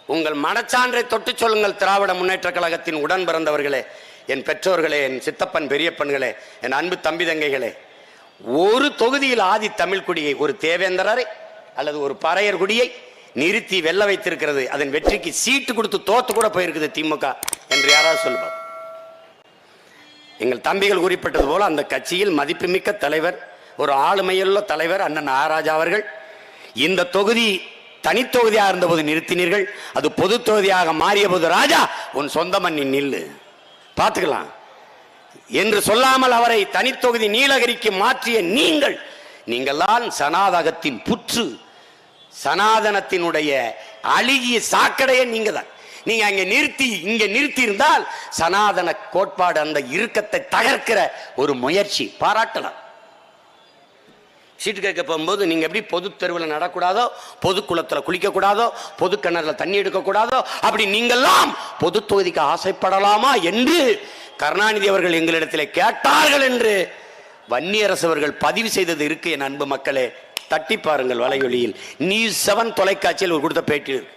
உங்கள் மனச்சான்றை தொட்டு சொல்லுங்கள் திராவிட முன்னேற்ற கழகத்தின் உடன் பிறந்தவர்களே என் பெற்றோர்களே என் சித்தப்பன் பெரியப்பன்களே என் அன்பு தம்பி தங்கைகளே ஒரு தொகுதியில் ஆதி தமிழ் குடியை ஒரு தேவேந்திரரை அல்லது ஒரு பறையர் குடியை நிறுத்தி வெல்ல வைத்திருக்கிறது அதன் வெற்றிக்கு சீட்டு கொடுத்து தோத்து கூட போயிருக்குது திமுக என்று யாராவது சொல்லுவார் எங்கள் தம்பிகள் குறிப்பிட்டது போல அந்த கட்சியில் மதிப்புமிக்க தலைவர் ஒரு ஆளுமையுள்ள தலைவர் அண்ணன் ஆராஜா அவர்கள் இந்த தொகுதி தனித்தொகுதியாக இருந்தபோது நிறுத்தினீர்கள் அது பொது தொகுதியாக மாறிய போது ராஜா உன் சொந்த மண்ணின் நில்லு பார்த்துக்கலாம் என்று சொல்லாமல் அவரை தனித்தொகுதி நீலகிரிக்கு மாற்றிய நீங்கள் நீங்கள்தான் சனாதகத்தின் புற்று சனாதனத்தினுடைய அழுகிய சாக்கடையே நீங்க தான் நீங்க அங்க நிறுத்தி இங்க நிறுத்தி இருந்தால் சனாதன கோட்பாடு அந்த இறுக்கத்தை தகர்க்கிற ஒரு முயற்சி பாராட்டலாம் சீட்டு கேட்க போகும்போது நீங்க எப்படி பொது தெருவில் நடக்கூடாதோ பொது குளத்துல குளிக்க கூடாதோ பொது கிணறுல தண்ணி எடுக்க கூடாதோ அப்படி நீங்கெல்லாம் பொது தொகுதிக்கு ஆசைப்படலாமா என்று கருணாநிதி அவர்கள் எங்களிடத்தில் கேட்டார்கள் என்று வன்னியரசு அவர்கள் பதிவு செய்தது இருக்கு என் அன்பு மக்களே தட்டி பாருங்கள் வலையொலியில் நியூஸ் செவன் தொலைக்காட்சியில் ஒரு கொடுத்த பேட்டி இருக்கு.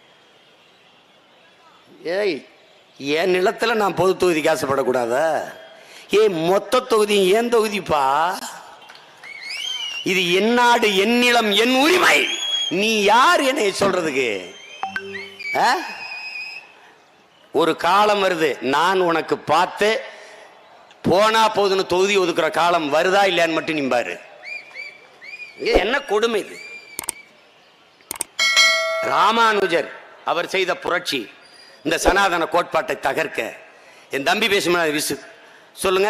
ஏய் என் நிலத்துல நான் பொது தொகுதிக்கு ஆசைப்படக்கூடாதா ஏய் மொத்த தொகுதி என் தொகுதிப்பா இது என் நாடு என் நிலம் என் உரிமை நீ யார் என்னை சொல்றதுக்கு ஆ? ஒரு காலம் வருது நான் உனக்கு பார்த்து போனா போதுன்னு தொகுதி ஒதுக்குற காலம் வருதா இல்லையான்னு மட்டும் நீ பாரு இது என்ன கொடுமை இது ராமானுஜர் அவர் செய்த புரட்சி இந்த சனாதன கோட்பாட்டை தகர்க்க என் தம்பி பேசுமா விசு சொல்லுங்க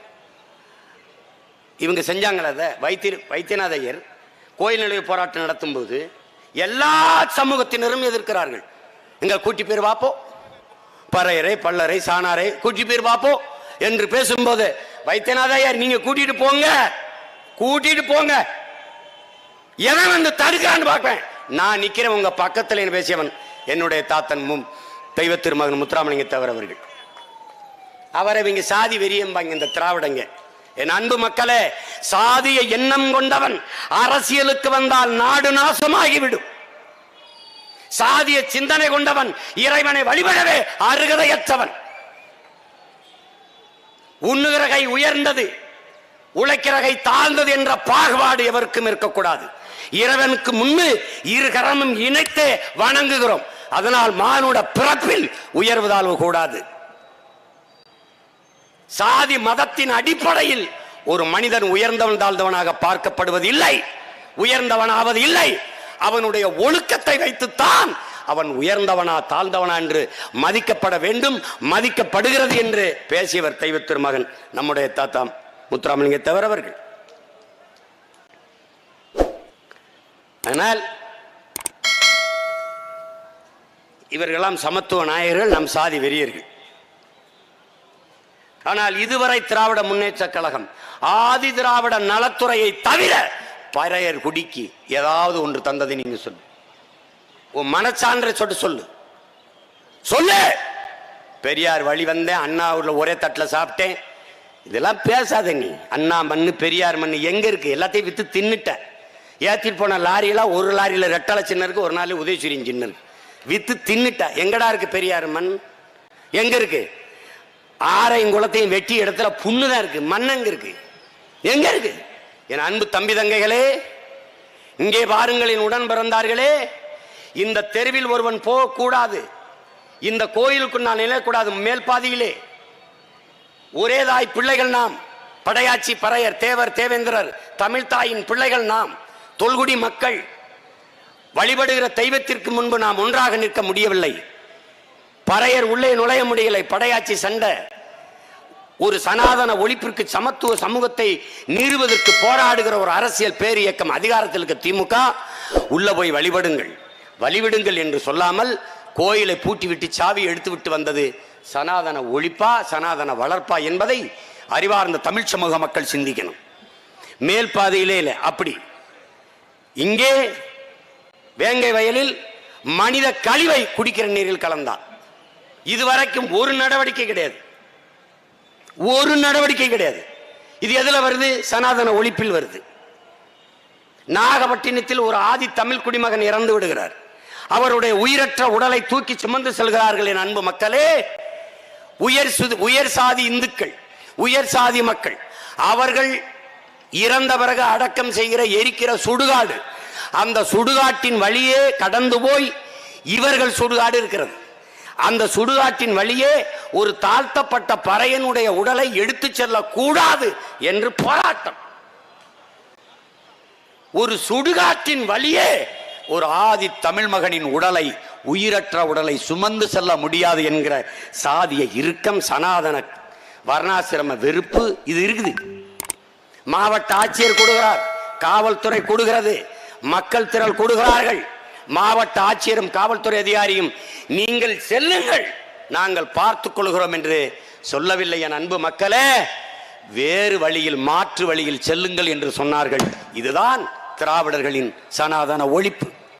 இவங்க செஞ்சாங்களா அதை வைத்திய வைத்தியநாத ஐயர் கோயில் நிலைய போராட்டம் நடத்தும்போது எல்லா சமூகத்தினரும் எதிர்க்கிறார்கள் எங்க கூட்டி பேர் வாப்போம் பறையரை பல்லரை சாணாரை கூட்டி பேர் வாப்போம் என்று பேசும்போது வைத்தியநாத ஐயர் நீங்க கூட்டிட்டு போங்க கூட்டிட்டு போங்க எவன் வந்து தடுக்கிறான்னு பார்ப்பேன் நான் நிக்கிறேன் உங்க பக்கத்துல என்ன பேசியவன் என்னுடைய தாத்தன் மும் தெய்வ திருமகன் முத்துராமலிங்க தவிர அவர்கள் அவரை இவங்க சாதி வெறியம்பாங்க இந்த திராவிடங்க என் அன்பு மக்களே சாதிய எண்ணம் கொண்டவன் அரசியலுக்கு வந்தால் நாடு நாசமாகிவிடும் சாதிய சிந்தனை கொண்டவன் இறைவனை வழிபடவே அருகதையற்றவன் உண்ணுகிற கை உயர்ந்தது உழைக்கிற கை தாழ்ந்தது என்ற பாகுபாடு எவருக்கும் இருக்கக்கூடாது இறைவனுக்கு முன்பு இரு கரமும் இணைத்து வணங்குகிறோம் அதனால் மானுட பிறப்பில் உயர்வதால் கூடாது சாதி மதத்தின் அடிப்படையில் ஒரு மனிதன் உயர்ந்தவன் தாழ்ந்தவனாக பார்க்கப்படுவது இல்லை உயர்ந்தவனாவது இல்லை அவனுடைய ஒழுக்கத்தை வைத்துத்தான் அவன் உயர்ந்தவனா தாழ்ந்தவனா என்று மதிக்கப்பட வேண்டும் மதிக்கப்படுகிறது என்று பேசியவர் தெய்வ திருமகன் நம்முடைய தாத்தா முத்துராமலிங்க தவிர அவர்கள் ஆனால் இவர்களெல்லாம் சமத்துவ நாயகர்கள் நம் சாதி வெறியர்கள் ஆனால் இதுவரை திராவிட முன்னேற்ற கழகம் ஆதி திராவிட நலத்துறையை தவிர பறையர் குடிக்கு ஏதாவது ஒன்று தந்ததை நீங்க சொல்லு உன் மனச்சான்றை சொல்லு சொல்லு சொல்லு பெரியார் வழி வந்தேன் அண்ணா ஊர்ல ஒரே தட்டில் சாப்பிட்டேன் இதெல்லாம் பேசாத நீ அண்ணா மண்ணு பெரியார் மண்ணு எங்க இருக்கு எல்லாத்தையும் வித்து தின்னுட்ட ஏத்திட்டு போன லாரியெல்லாம் ஒரு லாரியில ரெட்டலை சின்ன இருக்கு ஒரு நாள் உதயசூரியன் சின்ன இருக்கு வித்து தின்னுட்ட எங்கடா இருக்கு பெரியார் மண் எங்க இருக்கு ஆரையும் குளத்தையும் வெட்டி இடத்துல புண்ணு தான் இருக்கு மண் எங்க இருக்கு எங்க இருக்கு என் அன்பு தம்பி தங்கைகளே இங்கே பாருங்கள் என் உடன் பிறந்தார்களே இந்த தெருவில் ஒருவன் போகக்கூடாது இந்த கோயிலுக்கு நான் நிலையக்கூடாது மேல் பாதியிலே ஒரே தாய் பிள்ளைகள் நாம் படையாச்சி பறையர் தேவர் தேவேந்திரர் தமிழ் தாயின் பிள்ளைகள் நாம் தொல்குடி மக்கள் வழிபடுகிற தெய்வத்திற்கு முன்பு நாம் ஒன்றாக நிற்க முடியவில்லை பறையர் உள்ளே நுழைய முடியலை படையாச்சி சண்டை ஒரு சனாதன ஒழிப்பிற்கு சமத்துவ சமூகத்தை நிறுவதற்கு போராடுகிற ஒரு அரசியல் பேர் இயக்கம் அதிகாரத்தில் இருக்க திமுக உள்ள போய் வழிபடுங்கள் வழிவிடுங்கள் என்று சொல்லாமல் கோயிலை பூட்டிவிட்டு சாவி எடுத்து விட்டு வந்தது சனாதன ஒழிப்பா சனாதன வளர்ப்பா என்பதை அறிவார்ந்த தமிழ் சமூக மக்கள் சிந்திக்கணும் மேல் பாதையிலே இல்லை அப்படி இங்கே வேங்கை வயலில் மனித கழிவை குடிக்கிற நீரில் கலந்தான் இதுவரைக்கும் ஒரு நடவடிக்கை கிடையாது ஒரு நடவடிக்கை கிடையாது இது எதுல வருது சனாதன ஒழிப்பில் வருது நாகப்பட்டினத்தில் ஒரு ஆதி தமிழ் குடிமகன் இறந்து விடுகிறார் அவருடைய உயிரற்ற உடலை தூக்கி சுமந்து செல்கிறார்கள் என் அன்பு மக்களே உயர் சுது உயர் சாதி இந்துக்கள் உயர் சாதி மக்கள் அவர்கள் இறந்த பிறகு அடக்கம் செய்கிற எரிக்கிற சுடுகாடு அந்த சுடுகாட்டின் வழியே கடந்து போய் இவர்கள் சுடுகாடு இருக்கிறது அந்த சுடுகாட்டின் வழியே ஒரு தாழ்த்தப்பட்ட பறையனுடைய உடலை எடுத்துச் செல்லக்கூடாது என்று போராட்டம் ஒரு சுடுகாட்டின் வழியே ஒரு ஆதி தமிழ் மகனின் உடலை உயிரற்ற உடலை சுமந்து செல்ல முடியாது என்கிற சாதிய இறுக்கம் சனாதன வர்ணாசிரம வெறுப்பு இது இருக்குது மாவட்ட ஆட்சியர் கொடுக்கிறார் காவல்துறை கொடுக்கிறது மக்கள் திரள் கொடுக்கிறார்கள் மாவட்ட ஆட்சியரும் காவல்துறை அதிகாரியும் நீங்கள் செல்லுங்கள் நாங்கள் பார்த்துக் கொள்கிறோம் என்று சொல்லவில்லை என் அன்பு மக்களே வேறு வழியில் மாற்று வழியில் செல்லுங்கள் என்று சொன்னார்கள் இதுதான் திராவிடர்களின் சனாதன ஒழிப்பு